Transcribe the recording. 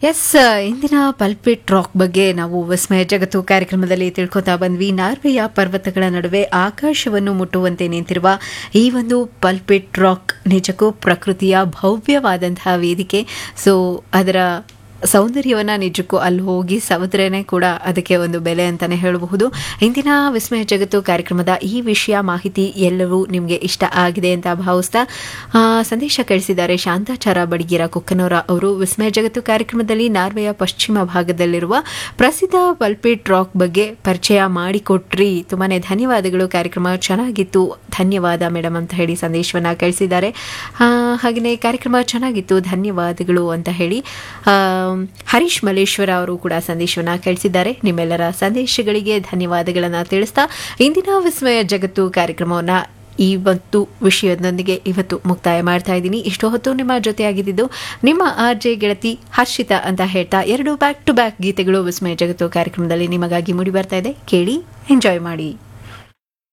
S ಇಂದಿನ pulpit rock ಬಗ್ಗೆ ನಾವು ವಿಸ್ಮಯ ಜಗತ್ತು ಕಾರ್ಯಕ್ರಮದಲ್ಲಿ ತಿಳ್ಕೊತಾ ಬಂದ್ವಿ ನಾರ್ವೆಯ ಪರ್ವತಗಳ ನಡುವೆ ಆಕಾಶವನ್ನು ಮುಟ್ಟುವಂತೆ ನಿಂತಿರುವ ಈ ಒಂದು ಪಲ್ಪಿಟ್ ರಾಕ್ ನಿಜಕ್ಕೂ ಪ್ರಕೃತಿಯ ಭವ್ಯವಾದಂತಹ ವೇದಿಕೆ ಸೊ ಅದರ ಸೌಂದರ್ಯವನ್ನು ನಿಜಕ್ಕೂ ಅಲ್ಲಿ ಹೋಗಿ ಸವದ್ರೇನೆ ಕೂಡ ಅದಕ್ಕೆ ಒಂದು ಬೆಲೆ ಅಂತಲೇ ಹೇಳಬಹುದು ಇಂದಿನ ವಿಸ್ಮಯ ಜಗತ್ತು ಕಾರ್ಯಕ್ರಮದ ಈ ವಿಷಯ ಮಾಹಿತಿ ಎಲ್ಲವೂ ನಿಮಗೆ ಇಷ್ಟ ಆಗಿದೆ ಅಂತ ಭಾವಿಸ್ತಾ ಆ, ಸಂದೇಶ ಕಳಿಸಿದ್ದಾರೆ ಶಾಂತಾಚಾರ ಬಡಿಗೇರ ಕುಕ್ಕನವರ ಅವರು ವಿಸ್ಮಯ ಜಗತ್ತು ಕಾರ್ಯಕ್ರಮದಲ್ಲಿ ನಾರ್ವೆಯ ಪಶ್ಚಿಮ ಭಾಗದಲ್ಲಿರುವ ಪ್ರಸಿದ್ಧ ಪಲ್ಪಿಟ್ ರಾಕ್ ಬಗ್ಗೆ ಪರಿಚಯ ಮಾಡಿಕೊಟ್ರಿ ತುಂಬಾ ಧನ್ಯವಾದಗಳು ಕಾರ್ಯಕ್ರಮ ಚೆನ್ನಾಗಿತ್ತು ಧನ್ಯವಾದ ಮೇಡಮ್ ಅಂತ ಹೇಳಿ ಸಂದೇಶವನ್ನು ಕಳಿಸಿದ್ದಾರೆ ಆ, ಹಾಗೆಯೇ ಕಾರ್ಯಕ್ರಮ ಚೆನ್ನಾಗಿತ್ತು ಧನ್ಯವಾದಗಳು ಅಂತ ಹೇಳಿ ಆ, ಹರೀಶ್ ಮಲ್ಲೇಶ್ವರ ಅವರು ಕೂಡ ಸಂದೇಶವನ್ನು ಕಳಿಸಿದ್ದಾರೆ ನಿಮ್ಮೆಲ್ಲರ ಸಂದೇಶಗಳಿಗೆ ಧನ್ಯವಾದಗಳನ್ನು ತಿಳಿಸ್ತಾ ಇಂದಿನ ವಿಸ್ಮಯ ಜಗತ್ತು ಕಾರ್ಯಕ್ರಮವನ್ನು ಇವತ್ತು ವಿಷಯದೊಂದಿಗೆ ಇವತ್ತು ಮುಕ್ತಾಯ ಮಾಡ್ತಾ ಇದ್ದೀನಿ ಇಷ್ಟು ಹೊತ್ತು ನಿಮ್ಮ ಜೊತೆಯಾಗಿದ್ದು ನಿಮ್ಮ ಆರ್ ಜೆ ಗೆಳತಿ ಹರ್ಷಿತಾ ಅಂತ ಹೇಳ್ತಾ ಎರಡು ಬ್ಯಾಕ್ ಟು ಬ್ಯಾಕ್ ಗೀತೆಗಳು ವಿಸ್ಮಯ ಜಗತ್ತು ಕಾರ್ಯಕ್ರಮದಲ್ಲಿ ನಿಮಗಾಗಿ ಮೂಡಿ ಬರ್ತಾ ಇದೆ ಕೇಳಿ ಎಂಜಾಯ್ ಮಾಡಿ